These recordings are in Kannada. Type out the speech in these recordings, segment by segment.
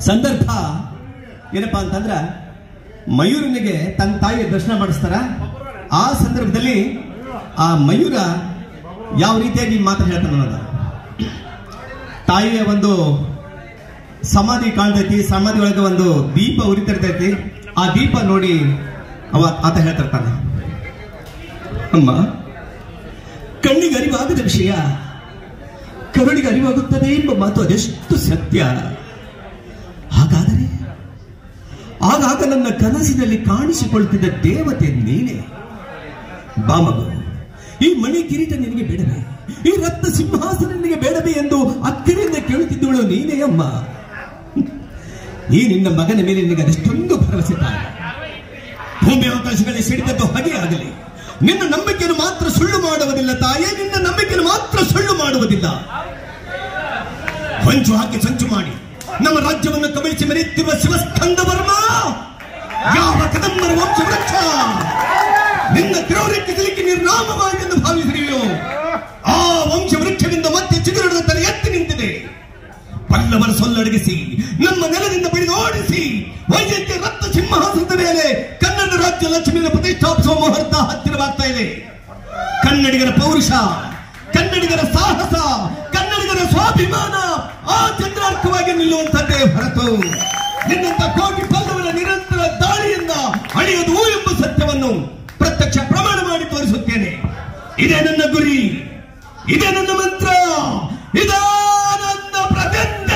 ಸಂದರ್ಭ ಏನಪ್ಪಾ ಅಂತಂದ್ರ ಮಯೂರನಿಗೆ ತನ್ನ ತಾಯಿಯ ದರ್ಶನ ಮಾಡಿಸ್ತಾರ ಆ ಸಂದರ್ಭದಲ್ಲಿ ಆ ಮಯೂರ ಯಾವ ರೀತಿಯಾಗಿ ಮಾತು ಹೇಳ್ತಾನೆ ಅನ್ನೋದು ತಾಯಿಯ ಒಂದು ಸಮಾಧಿ ಕಾಣ್ತೈತಿ ಸಮಾಧಿ ಒಳಗೆ ಒಂದು ದೀಪ ಉರಿತಿರ್ತೈತಿ ಆ ದೀಪ ನೋಡಿ ಅವ ಆತ ಹೇಳ್ತಿರ್ತಾನೆ ಅಮ್ಮ ಕಣ್ಣಿಗೆ ಅರಿವಾಗದ ವಿಷಯ ಕರುಣಿಗೆ ಅರಿವಾಗುತ್ತದೆ ಎಂಬ ಮಾತು ಅದೆಷ್ಟು ಸತ್ಯ ಹಾಗಾದರೆ ಆಗಾಗ ನನ್ನ ಕನಸಿನಲ್ಲಿ ಕಾಣಿಸಿಕೊಳ್ತಿದ್ದ ದೇವತೆ ನೀನೆ ಬಾಮಗು ಈ ಮಣಿ ಕಿರೀಟ ನಿನಗೆ ಬೇಡವೇ ಈ ರಕ್ತ ಸಿಂಹಾಸನ ನಿನಗೆ ಬೇಡವೇ ಎಂದು ಅಕ್ಕರಿಂದ ಕೇಳುತ್ತಿದ್ದವಳು ನೀನೇ ಅಮ್ಮ ಈ ನಿನ್ನ ಮಗನ ಮೇಲೆ ನಿನಗೆ ಅದೆಷ್ಟೊಂದು ಭರವಸೆ ತಾಯಿ ಭೂಮಿ ಆಕಾಶಗಳಲ್ಲಿ ಸಿಡಿದದ್ದು ಹಾಗೆ ಆಗಲಿ ನಿನ್ನ ನಂಬಿಕೆಯನ್ನು ಮಾತ್ರ ಸುಳ್ಳು ಮಾಡುವುದಿಲ್ಲ ತಾಯೇ ನಿನ್ನ ನಂಬಿಕೆಯನ್ನು ಮಾತ್ರ ಸುಳ್ಳು ಮಾಡುವುದಿಲ್ಲ ಹೊಂಚು ಹಾಕಿ ಸಂಚು ಮಾಡಿ ನಮ್ಮ ರಾಜ್ಯವನ್ನು ಕಬಳಿಸಿ ಮೆರೆಯುತ್ತಿರುವ ಶಿವಸ್ಕಂದ ವರ್ಮ ಯಾವ ಕದಂಬರ ವಂಶ ವೃಕ್ಷ ನಿನ್ನ ಕ್ರೌರ್ಯಕ್ಕೆ ಸಿಲುಕಿ ನಿರ್ನಾಮವಾಗೆಂದು ಭಾವಿಸಿದೆಯೋ ಆ ವಂಶ ವೃಕ್ಷದಿಂದ ಮತ್ತೆ ಚಿಗುರದ ತಲೆ ಎತ್ತಿ ನಿಂತಿದೆ ಪಲ್ಲವರ ಸೊಲ್ಲಡಗಿಸಿ ನಮ್ಮ ನೆಲದಿಂದ ಬಡಿದು ಓಡಿಸಿ ವೈದ್ಯಕೀಯ ರಕ್ತ ಸಿಂಹಾಸನದ ಮೇಲೆ ಕನ್ನಡ ರಾಜ್ಯ ಲಕ್ಷ್ಮಿಯ ಪ್ರತಿಷ್ಠಾಪಿಸುವ ಮುಹೂರ್ತ ಹತ್ತಿರವಾಗ್ತಾ ಇದೆ ಕನ್ನಡಿಗರ ಪೌರುಷ ಕನ್ನಡಿಗರ ಸಾಹಸ ಕನ್ನಡಿಗರ ಸ್ವಾಭಿಮಾನ ಆ ಚಂದ್ರಾರ್ಕವಾಗಿ ನಿಲ್ಲುವಂತದ್ದೇ ಹೊರತು ನಿನ್ನಂತ ಕೋಟಿ ಪಲ್ಲವರ ನಿರಂತರ ದಾಳಿಯಿಂದ ಅಳಿಯದು ಎಂಬ ಸತ್ಯವನ್ನು ಪ್ರತ್ಯಕ್ಷ ಪ್ರಮಾಣ ಮಾಡಿ ತೋರಿಸುತ್ತೇನೆ ಇದೇ ನನ್ನ ಗುರಿ ಇದೇ ನನ್ನ ಮಂತ್ರ ಇದೇ ನನ್ನ ಪ್ರತಿಜ್ಞೆ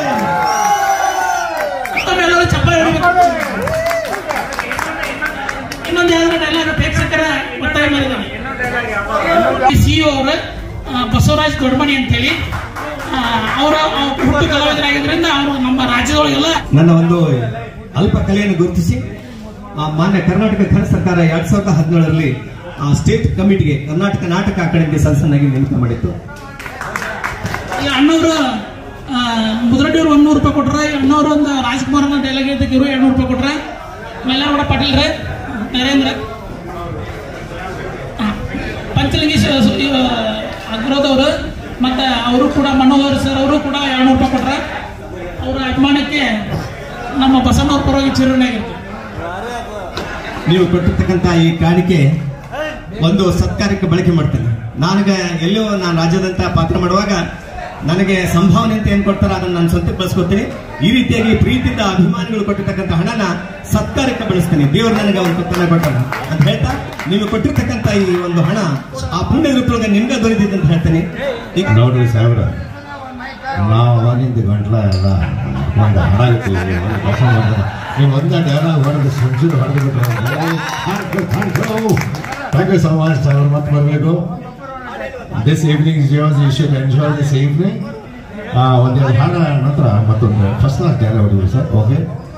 ಎಲ್ಲರೂ ಚಪ್ಪಾಳೆ ಹೊಡಿಬೇಕು ಇನ್ನೊಂದು ಯಾವ್ದಾರ ಡೈಲಾಗ್ ಪ್ರೇಕ್ಷಕರ ಒತ್ತಾಯ ಮಾಡಿದ್ದಾರೆ ಸಿಇಒ ಅವರು ಬಸವರಾಜ್ ದೊಡ್ಡಮಣಿ ಅಂತೇಳಿ ಆ, ಅವರ ಆ, ಹುಟ್ಟು ಕಲಾವಿದರಾಗಿದ್ದರಿಂದ ಅವರು ನಮ್ಮ ರಾಜ್ಯದೊಳಗೆಲ್ಲ ನನ್ನ ಒಂದು ಅಲ್ಪ ಕಲೆಯನ್ನು ಗುರುತಿಸಿ ಆ ಮಾನ್ಯ ಕರ್ನಾಟಕ ಕನ್ನಡ ಸರ್ಕಾರ ಎರಡ್ ಸಾವಿರದ ಹದಿನೇಳರಲ್ಲಿ ಆ ಸ್ಟೇಟ್ ಕಮಿಟಿಗೆ ಕರ್ನಾಟಕ ನಾಟಕ ಅಕಾಡೆಮಿಗೆ ಸದಸ್ಯನಾಗಿ ನೇಮಕ ಮಾಡಿತ್ತು ಈ ಅಣ್ಣವರು ಮುದ್ರಡ್ಡಿಯವ್ರು ಒಂದ್ ನೂರು ರೂಪಾಯಿ ಕೊಟ್ರ ಅಣ್ಣವ್ರು ಒಂದು ರಾಜ್ಕುಮಾರ್ ಅನ್ನೋ ಡೈಲಾಗ್ ಹೇಳ್ದಕ್ಕೆ ಇವರು ಎರಡ್ನೂರು ರೂಪಾಯಿ ಕೊಟ್ರ ಮೈಲಾರಗೌಡ ಪಾಟೀಲ್ ರೇ ನರೇಂದ್ರ ಆ, ಪಂಚಲಿಂಗೇಶ್ ಅಗ್ರೋದವರು ಮತ್ತೆ ಅವರು ಕೂಡ ಮನೋಹರ್ ಸರ್ ಅವರು ಕೂಡ ಎರಡ್ನೂರು ರೂಪಾಯಿ ಕೊಟ್ರ ಅವರ ಅಭಿಮಾನಕ್ಕೆ ನಮ್ಮ ಬಸವಣ್ಣವ್ರ ಪರವಾಗಿ ಚಿರುಣೆ ಆಗಿರ್ತೀವಿ ನೀವು ಕೊಟ್ಟಿರ್ತಕ್ಕಂಥ ಈ ಕಾಣಿಕೆ ಒಂದು ಸತ್ಕಾರ್ಯಕ್ಕೆ ಬಳಕೆ ಮಾಡ್ತೇನೆ ನನಗೆ ಎಲ್ಲೋ ನಾನು ರಾಜ್ಯದಂತ ಪಾತ್ರ ಮಾಡುವಾಗ ನನಗೆ ಸಂಭಾವನೆ ಅಂತ ಏನ್ ಕೊಡ್ತಾರ ಅದನ್ನ ನಾನು ಸ್ವಂತ ಬಳಸ್ಕೊತೀನಿ ಈ ರೀತಿಯಾಗಿ ಪ್ರೀತಿಯಿಂದ ಅಭಿಮಾನಿಗಳು ಕೊಟ್ಟಿರ್ತಕ್ಕಂಥ ಹಣನ ಸತ್ಕಾರ್ಯಕ್ಕೆ ಬಳಸ್ತೇನೆ ದೇವರು ನನಗೆ ಒಂದು ಕೊಟ್ಟನ ಕೊಟ್ಟಾನ ಅಂತ ಹೇಳ್ತಾ ನೀವು ಕೊಟ್ಟಿರ್ತಕ್ಕಂಥ ಈ ಒಂದು ಹಣ ಆ ಪುಣ್ಯ ರೂಪದೊಳಗೆ ನಿಮ್ಗೆ ದೊರೆದಿದೆ ಅಂತ ಹೇಳ್ತೇನೆ ಈಗ ನೋಡ್ರಿ ಸಾಹೇಬ್ರ ನಾವು ಅವಾಗಿಂದ ಗಂಟ್ಲ ಎಲ್ಲ ಒಂದು ಹಾಡಾಗ್ತೀವಿ ಒಂದು ಕೆಲಸ ಮಾಡಿದ್ರೆ ನೀವು ಒಂದೇ ಡೈಲಾಗ್ ಹೊಡೆದು ಸಂಜೆ ಹೊಡೆದು ಬಿಟ್ರೆ ಥ್ಯಾಂಕ್ ಯು ಸೊ ಮಚ್ ಸಾಹೇಬ್ರ ಮತ್ತೆ ಬರಬೇಕು ದಿಸ್ ಈವ್ನಿಂಗ್ ಯೋಸ್ you should enjoy this evening ಒಂದೆರಡು ಹಾಡ ನಂತರ ಮತ್ತೊಂದು ಫಸ್ಟ್ ಕ್ಲಾಸ್ ಡೈಲಾಗ್ ಹೊಡಿದ್ವಿ ಸರ್ ಓಕೆ